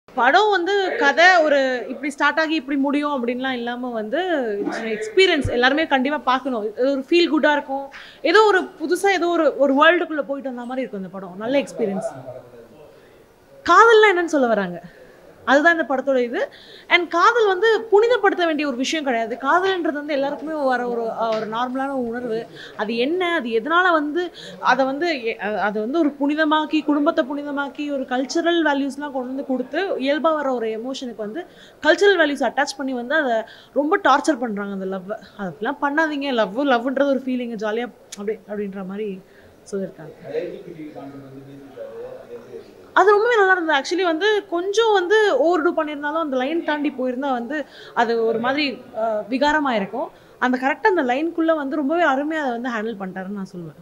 படம் வந்து கதை ஒரு இப்படி ஸ்டார்ட் ஆகி இப்படி முடியும் அப்படின்லாம் இல்லாமல் வந்து எக்ஸ்பீரியன்ஸ் எல்லாருமே கண்டிப்பாக பார்க்கணும் இது ஒரு ஃபீல் குட்டாக இருக்கும் ஏதோ ஒரு புதுசாக ஏதோ ஒரு ஒரு வேர்ல்டுக்குள்ளே போயிட்டு வந்த மாதிரி இருக்கும் இந்த படம் நல்ல எக்ஸ்பீரியன்ஸ் காதல்லாம் என்னன்னு சொல்ல வராங்க அதுதான் இந்த படத்தோட இது அண்ட் காதல் வந்து புனிதப்படுத்த வேண்டிய ஒரு விஷயம் கிடையாது காதல்ன்றது வந்து எல்லாருக்குமே வர ஒரு அஹ், ஒரு நார்மலான உணர்வு அது என்ன அது எதனால வந்து அதை வந்து எ- அ- அதை வந்து ஒரு புனிதமாக்கி குடும்பத்தை புனிதமாக்கி ஒரு கல்ச்சரல் வேல்யூஸ்லாம் கொண்டு வந்து கொடுத்து இயல்பாக வர ஒரு எமோஷனுக்கு வந்து கல்ச்சரல் வேல்யூஸ் அட்டாச் பண்ணி வந்து அதை ரொம்ப டார்ச்சர் பண்ணுறாங்க அந்த லவ் அதெல்லாம் பண்ணாதீங்க லவ் லவ்ன்றது ஒரு ஃபீலிங் ஜாலியாக அப்படி அப்படின்ற மாதிரி சொல்லியிருக்காங்க அது ரொம்பவே நல்லா இருந்தது ஆக்சுவலி வந்து கொஞ்சம் வந்து ஓவர் டூ பண்ணியிருந்தாலும் அந்த லைன் தாண்டி போயிருந்தா வந்து அது ஒரு மாதிரி அஹ், விகாரமா இருக்கும் அந்த கரெக்டாக அந்த லைனுக்குள்ளே வந்து ரொம்பவே அருமையாக அதை வந்து ஹேண்டில் பண்ணிட்டாருன்னு நான் சொல்லுவேன்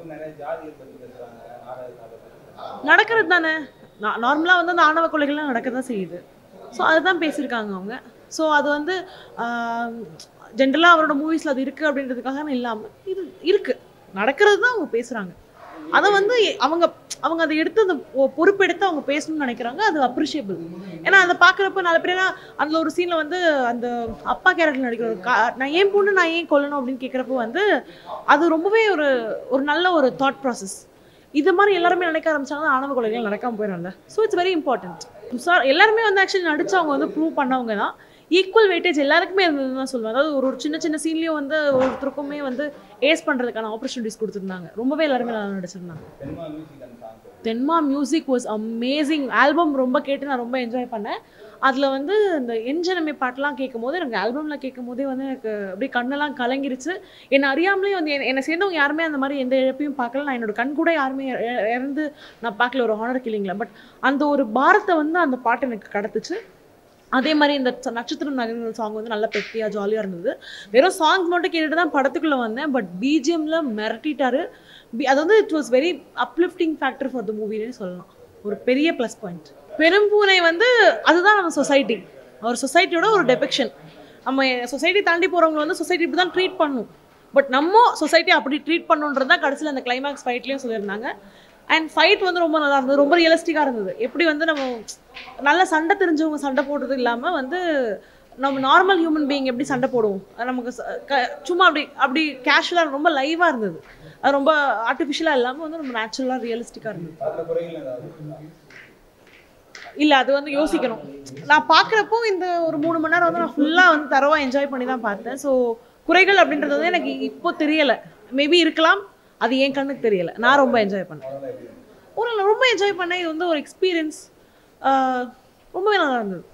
நடக்கிறது தானே நார்மலாக வந்து அந்த ஆணவ கொலைகள்லாம் நடக்க தான் செய்யுது ஸோ அதுதான் பேசியிருக்காங்க அவங்க ஸோ அது வந்து ஜென்ரலாக அவரோட மூவிஸில் அது இருக்குது அப்படின்றதுக்காக இல்லாமல் இது இருக்குது நடக்கிறது தான் அவங்க பேசுகிறாங்க அதை வந்து அவங்க அவங்க அதை எடுத்து அந்த பொ- பொறுப்பெடுத்து அவங்க பேசணும்னு நினைக்கிறாங்க அது அப்ரிஷியபிள் ஏன்னா அதை பார்க்குறப்ப நாலு பேர் அதில் ஒரு சீனில் வந்து அந்த அப்பா கேரக்டர் நடிக்கிற ஒரு கா- நான் ஏன் பொண்ணு நான் ஏன் கொல்லணும் அப்படின்னு கேட்குறப்ப வந்து அது ரொம்பவே ஒரு ஒரு நல்ல ஒரு தாட் ப்ராசஸ் இது மாதிரி எல்லாருமே நினைக்க ஆரம்பிச்சாங்கன்னா ஆணவ கொலைகள் நடக்காம போயிடும்ல so it's very important sir எல்லாருமே வந்து ஆக்சுவலி நடிச்சவங்க வந்து ப்ரூவ் பண்ணவங்க தான் ஈக்குவல் வெயிட்டேஜ் எல்லாருக்குமே இருந்ததுன்னு தான் சொல்லுவேன் அதாவது ஒரு ஒரு சின்ன சின்ன சீன்லேயும் வந்து ஒருத்தருக்குமே வந்து ஏஸ் பண்ணுறதுக்கான ஆப்பர்ச்சுனிட்டிஸ் கொடுத்துருந்தாங்க ரொம்பவே எல்லாருமே நல்லா நடிச்சிருந்தாங்க Tenma music was amazing album ரொம்ப கேட்டு நான் ரொம்ப என்ஜாய் பண்ணேன் அதில் வந்து இந்த என்ஜனமே பாட்டெலாம் கேட்கும் போது எனக்கு ஆல்பமில் கேட்கும் போதே வந்து எனக்கு அப்படியே கண்ணெல்லாம் கலங்கிருச்சு என்னை அறியாமலே வந்து என்னை- என்னை சேர்ந்தவங்க யாருமே அந்த மாதிரி எந்த இழப்பையும் பார்க்கல நான் என்னோட கண் கூட யாருமே இ- இ- இறந்து நான் பார்க்கல ஒரு ஹானர் கில்லிங்கில் பட் அந்த ஒரு பாரத்தை வந்து அந்த பாட்டு எனக்கு கடத்துச்சு அதே மாதிரி இந்த ச- நட்சத்திரம் நகரங்கள் சாங் வந்து நல்லா பெட்டியாக ஜாலியாக இருந்தது வெறும் சாங்ஸ் மட்டும் கேட்டுட்டு தான் படத்துக்குள்ளே வந்தேன் பட் பிஜிஎம்ல மிரட்டிட்டாரு பி- அது வந்து it was very uplifting factor for the மூவின்னு சொல்லலாம் ஒரு பெரிய ப்ளஸ் பாயிண்ட் பெரும்பூனை வந்து அதுதான் நம்ம சொசைட்டி ஒரு சொசைட்டியோட ஒரு டெபிக்ஷன் நம்ம சொசைட்டி தாண்டி போகிறவங்க வந்து சொசைட்டி இப்படி தான் ட்ரீட் பண்ணும் பட் நம்ம சொசைட்டி அப்படி ட்ரீட் பண்ணுன்றது தான் கடைசியில் அந்த கிளைமேக்ஸ் ஃபைட்லேயும் சொல்லியிருந்தாங்க அண்ட் ஃபைட் வந்து ரொம்ப நல்லா இருந்தது ரொம்ப ரியலிஸ்டிக்காக இருந்தது எப்படி வந்து நம்ம நல்ல சண்டை தெரிஞ்சவங்க சண்டை போடுறது இல்லாமல் வந்து நம்ம நார்மல் ஹியூமன் பீயிங் எப்படி சண்டை போடுவோம் அது நமக்கு ச- க- சும்மா அப்படி அப்படி கேஷுவலாக ரொம்ப லைவாக இருந்தது அது ரொம்ப ஆர்டிஃபிஷியலாக இல்லாமல் வந்து ரொம்ப நேச்சுரலாக ரியலிஸ்டிக்காக இருந்தது இல்லை அது வந்து யோசிக்கணும் நான் பார்க்குறப்போ இந்த ஒரு மூணு மணி நேரம் வந்து நான் ஃபுல்லாக வந்து தரவாக என்ஜாய் பண்ணி தான் பார்த்தேன் ஸோ குறைகள் அப்படின்றது வந்து எனக்கு இப்போ தெரியலை மேபி இருக்கலாம் அது என் கண்ணுக்கு தெரியலை நான் ரொம்ப என்ஜாய் பண்ணேன் ஒரு ரொம்ப என்ஜாய் பண்ணேன் இது வந்து ஒரு எக்ஸ்பீரியன்ஸ் ரொம்பவே நல்லா இருந்தது